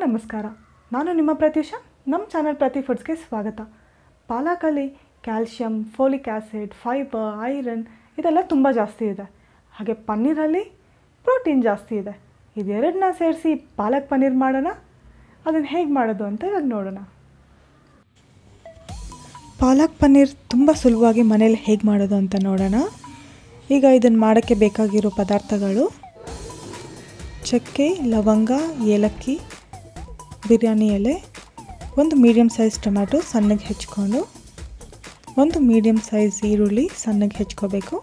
ನಮಸ್ಕಾರ ನಾನು ನಿಮ್ಮ ಪ್ರತ್ಯೂಷ ನಮ್ಮ ಚಾನಲ್ ಪ್ರತಿ ಫುಡ್ಸ್ಗೆ ಸ್ವಾಗತ ಪಾಲಕಲ್ಲಿ calcium folic acid fibre iron ಇದೆಲ್ಲ ತುಂಬ ಜಾಸ್ತಿ ಇದೆ ಹಾಗೆ ಪನ್ನೀರಲ್ಲಿ ಪ್ರೋಟೀನ್ ಜಾಸ್ತಿ ಇದೆ ಇದೆರಡನ್ನ ಸೇರಿಸಿ ಪಾಲಕ್ ಪನ್ನೀರ್ ಮಾಡೋಣ ಅದನ್ನು ಹೇಗೆ ಮಾಡೋದು ಅಂತ ಇವಾಗ ನೋಡೋಣ ಪಾಲಕ್ ಪನ್ನೀರ್ ತುಂಬ ಸುಲಭವಾಗಿ ಮನೇಲಿ ಹೇಗೆ ಮಾಡೋದು ಅಂತ ನೋಡೋಣ ಈಗ ಇದನ್ನು ಮಾಡೋಕ್ಕೆ ಬೇಕಾಗಿರೋ ಪದಾರ್ಥಗಳು ಚಕ್ಕೆ ಲವಂಗ ಏಲಕ್ಕಿ ಬಿರಿಯಾನಿ ಎಲೆ ಒಂದು ಮೀಡಿಯಮ್ ಸೈಜ್ ಟೊಮ್ಯಾಟೊ ಸಣ್ಣಗೆ ಹೆಚ್ಕೊಂಡು ಒಂದು ಮೀಡಿಯಮ್ ಸೈಜ್ ಈರುಳ್ಳಿ ಸಣ್ಣಗೆ ಹೆಚ್ಕೋಬೇಕು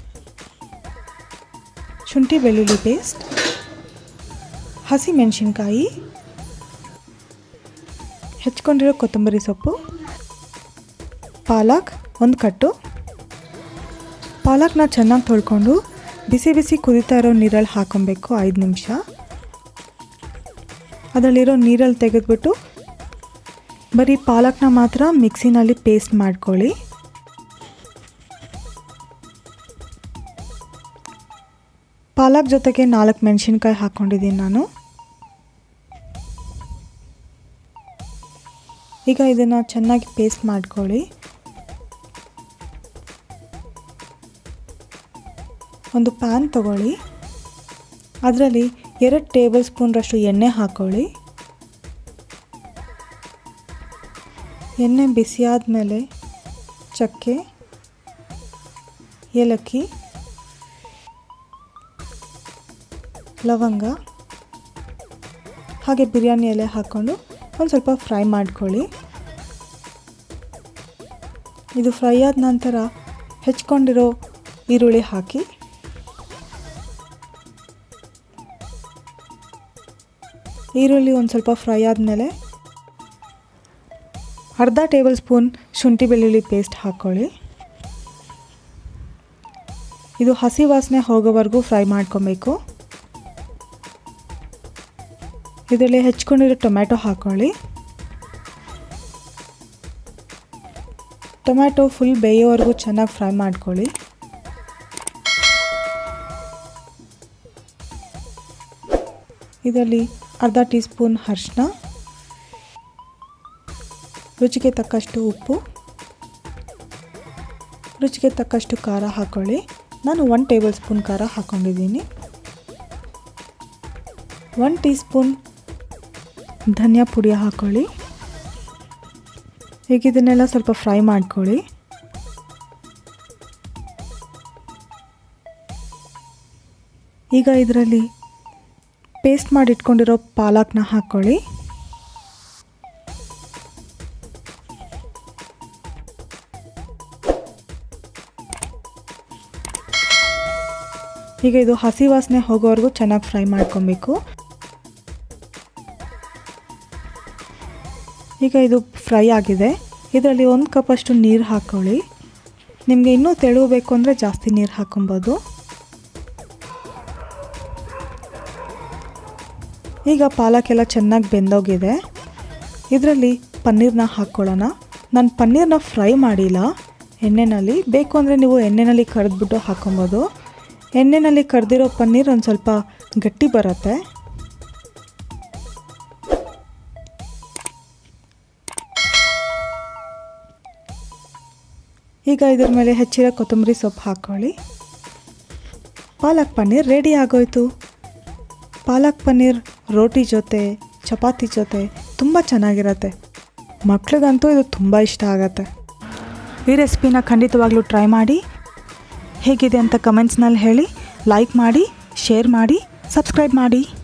ಶುಂಠಿ ಬೆಳ್ಳುಳ್ಳಿ ಪೇಸ್ಟ್ ಹಸಿ ಮೆಣಸಿನ್ಕಾಯಿ ಹೆಚ್ಕೊಂಡಿರೋ ಕೊತ್ತಂಬರಿ ಸೊಪ್ಪು ಪಾಲಕ್ ಒಂದು ಕಟ್ಟು ಪಾಲಕ್ನ ಚೆನ್ನಾಗಿ ತೊಳ್ಕೊಂಡು ಬಿಸಿ ಬಿಸಿ ಕುದೀತಾ ಇರೋ ನೀರಲ್ಲಿ ಹಾಕೊಬೇಕು ಐದು ನಿಮಿಷ ಅದರಲ್ಲಿರೋ ನೀರಲ್ಲಿ ತೆಗೆದ್ಬಿಟ್ಟು ಬರೀ ಪಾಲಕ್ನ ಮಾತ್ರ ಮಿಕ್ಸಿನಲ್ಲಿ ಪೇಸ್ಟ್ ಮಾಡ್ಕೊಳ್ಳಿ ಪಾಲಕ್ ಜೊತೆಗೆ ನಾಲ್ಕು ಮೆಣಸಿನ್ಕಾಯಿ ಹಾಕ್ಕೊಂಡಿದ್ದೀನಿ ನಾನು ಈಗ ಇದನ್ನು ಚೆನ್ನಾಗಿ ಪೇಸ್ಟ್ ಮಾಡ್ಕೊಳ್ಳಿ ಒಂದು ಪ್ಯಾನ್ ತಗೊಳ್ಳಿ ಅದರಲ್ಲಿ ಎರಡು ಟೇಬಲ್ ಸ್ಪೂನ್ರಷ್ಟು ಎಣ್ಣೆ ಹಾಕ್ಕೊಳ್ಳಿ ಎಣ್ಣೆ ಬಿಸಿಯಾದ ಮೇಲೆ ಚಕ್ಕೆ ಏಲಕ್ಕಿ ಲವಂಗ ಹಾಗೆ ಬಿರಿಯಾನಿ ಎಲೆ ಹಾಕ್ಕೊಂಡು ಒಂದು ಸ್ವಲ್ಪ ಫ್ರೈ ಮಾಡ್ಕೊಳ್ಳಿ ಇದು ಫ್ರೈ ಆದ ನಂತರ ಹೆಚ್ಕೊಂಡಿರೋ ಈರುಳ್ಳಿ ಹಾಕಿ ಈರುಳ್ಳಿ ಒಂದು ಸ್ವಲ್ಪ ಫ್ರೈ ಆದಮೇಲೆ ಅರ್ಧ ಟೇಬಲ್ ಸ್ಪೂನ್ ಶುಂಠಿ ಬೆಳ್ಳುಳ್ಳಿ ಪೇಸ್ಟ್ ಹಾಕ್ಕೊಳ್ಳಿ ಇದು ಹಸಿ ವಾಸನೆ ಹೋಗೋವರೆಗೂ ಫ್ರೈ ಮಾಡ್ಕೊಬೇಕು ಇದರಲ್ಲಿ ಹೆಚ್ಕೊಂಡಿರೋ ಟೊಮ್ಯಾಟೊ ಹಾಕ್ಕೊಳ್ಳಿ ಟೊಮ್ಯಾಟೊ ಫುಲ್ ಬೇಯೋವರೆಗೂ ಚೆನ್ನಾಗಿ ಫ್ರೈ ಮಾಡ್ಕೊಳ್ಳಿ ಇದರಲ್ಲಿ ಅರ್ಧ ಟೀ ಸ್ಪೂನ್ ಅರಿಶಿನ ರುಚಿಗೆ ತಕ್ಕಷ್ಟು ಉಪ್ಪು ರುಚಿಗೆ ತಕ್ಕಷ್ಟು ಖಾರ ಹಾಕ್ಕೊಳ್ಳಿ ನಾನು ಒನ್ ಟೇಬಲ್ ಸ್ಪೂನ್ ಖಾರ ಹಾಕ್ಕೊಂಡಿದ್ದೀನಿ ಒನ್ ಟೀ ಸ್ಪೂನ್ ಧನಿಯಾ ಪುಡಿ ಹಾಕ್ಕೊಳ್ಳಿ ಈಗ ಇದನ್ನೆಲ್ಲ ಸ್ವಲ್ಪ ಫ್ರೈ ಮಾಡ್ಕೊಳ್ಳಿ ಈಗ ಇದರಲ್ಲಿ ಪೇಸ್ಟ್ ಮಾಡಿ ಇಟ್ಕೊಂಡಿರೋ ಪಾಲಕ್ನ ಹಾಕ್ಕೊಳ್ಳಿ ಈಗ ಇದು ಹಸಿ ವಾಸನೆ ಹೋಗೋವರೆಗೂ ಚೆನ್ನಾಗಿ ಫ್ರೈ ಮಾಡ್ಕೊಬೇಕು ಈಗ ಇದು ಫ್ರೈ ಆಗಿದೆ ಇದರಲ್ಲಿ ಒಂದು ಕಪ್ಪಷ್ಟು ನೀರು ಹಾಕ್ಕೊಳ್ಳಿ ನಿಮಗೆ ಇನ್ನೂ ತೆಳುವಬೇಕು ಅಂದರೆ ಜಾಸ್ತಿ ನೀರು ಹಾಕೊಬೋದು ಈಗ ಪಾಲಕ್ಕೆಲ್ಲ ಚೆನ್ನಾಗಿ ಬೆಂದೋಗಿದೆ ಇದರಲ್ಲಿ ಪನ್ನೀರ್ನ ಹಾಕ್ಕೊಳ್ಳೋಣ ನಾನು ಪನ್ನೀರ್ನ ಫ್ರೈ ಮಾಡಿಲ್ಲ ಎಣ್ಣೆಯಲ್ಲಿ ಬೇಕು ಅಂದರೆ ನೀವು ಎಣ್ಣೆಯಲ್ಲಿ ಕರೆದ್ಬಿಟ್ಟು ಹಾಕೊಬೋದು ಎಣ್ಣೆಯಲ್ಲಿ ಕರೆದಿರೋ ಪನ್ನೀರ್ ಒಂದು ಸ್ವಲ್ಪ ಗಟ್ಟಿ ಬರುತ್ತೆ ಈಗ ಇದ್ರ ಮೇಲೆ ಹೆಚ್ಚಿರೋ ಕೊತ್ತಂಬರಿ ಸೊಪ್ಪು ಹಾಕ್ಕೊಳ್ಳಿ ಪಾಲಕ್ ಪನ್ನೀರ್ ರೆಡಿ ಆಗೋಯ್ತು ಪಾಲಕ್ ಪನ್ನೀರ್ ರೋಟಿ ಜೊತೆ ಚಪಾತಿ ಜೊತೆ ತುಂಬ ಚೆನ್ನಾಗಿರತ್ತೆ ಮಕ್ಳಿಗಂತೂ ಇದು ತುಂಬ ಇಷ್ಟ ಆಗತ್ತೆ ಈ ರೆಸಿಪಿನ ಖಂಡಿತವಾಗ್ಲೂ ಟ್ರೈ ಮಾಡಿ ಹೇಗಿದೆ ಅಂತ ಕಮೆಂಟ್ಸ್ನಲ್ಲಿ ಹೇಳಿ ಲೈಕ್ ಮಾಡಿ ಶೇರ್ ಮಾಡಿ ಸಬ್ಸ್ಕ್ರೈಬ್ ಮಾಡಿ